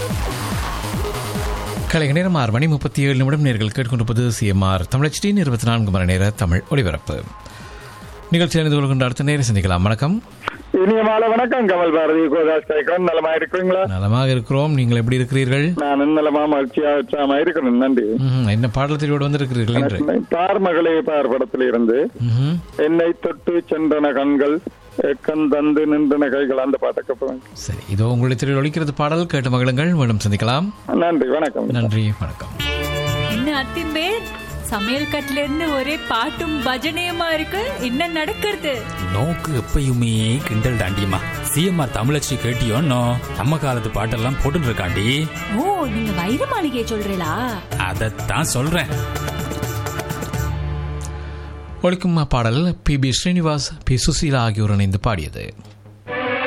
கலைக நேரம் ஆறு மணி முப்பத்தி ஏழு நிமிடம் நேர்கள் கேட்டுக்கொண்டிருப்பது சிஎம்ஆர் தமிழச்சியின் இருபத்தி நான்கு மணி நேர தமிழ் ஒளிபரப்பு நிகழ்ச்சியில் இணைந்து கொள்கின்ற அடுத்த நேரம் சந்திக்கலாம் வணக்கம் இனிய மாலை வணக்கம் கமல் பாரதி கோதாஸ் கேட்கிறேன் நலமா இருக்கிறீங்களா நலமாக இருக்கிறோம் நீங்கள் எப்படி இருக்கிறீர்கள் நான் நலமா மகிழ்ச்சியா உற்சாகமா இருக்கிறேன் நன்றி ம்ஹும். என்ன பாடலத்திலோடு வந்திருக்கிறீர்கள் என்று பார் மகளே பார் படத்தில் இருந்து ம்ஹும். என்னை தொட்டு சென்றன கண்கள் எக்கன் தந்து நின்றன கைகள் அந்த பாட்டை போவேன் சரி இதோ உங்களுடைய திரையில் ஒழிக்கிறது பாடல் கேட்டு மகிழுங்கள் மீண்டும் சந்திக்கலாம் நன்றி வணக்கம் நன்றி வணக்கம் என்ன அத்திம்பேர் சமையல் கட்டுல இருந்து ஒரே பாட்டும் பஜனையுமா இருக்கு என்ன நடக்கிறது நோக்கு எப்பயுமே கிண்டல் தாண்டியம்மா சிஎம்ஆர் தமிழச்சி கேட்டியோன்னோ நம்ம காலத்து பாட்டெல்லாம் போட்டுட்டு இருக்காண்டி ஓ நீங்க வைர மாளிகையை சொல்றீங்களா அதைத்தான் சொல்றேன் ஒழிக்கும் பாடல் P B Srinivas P Susheela ஆகியோர் இணைந்து பாடியது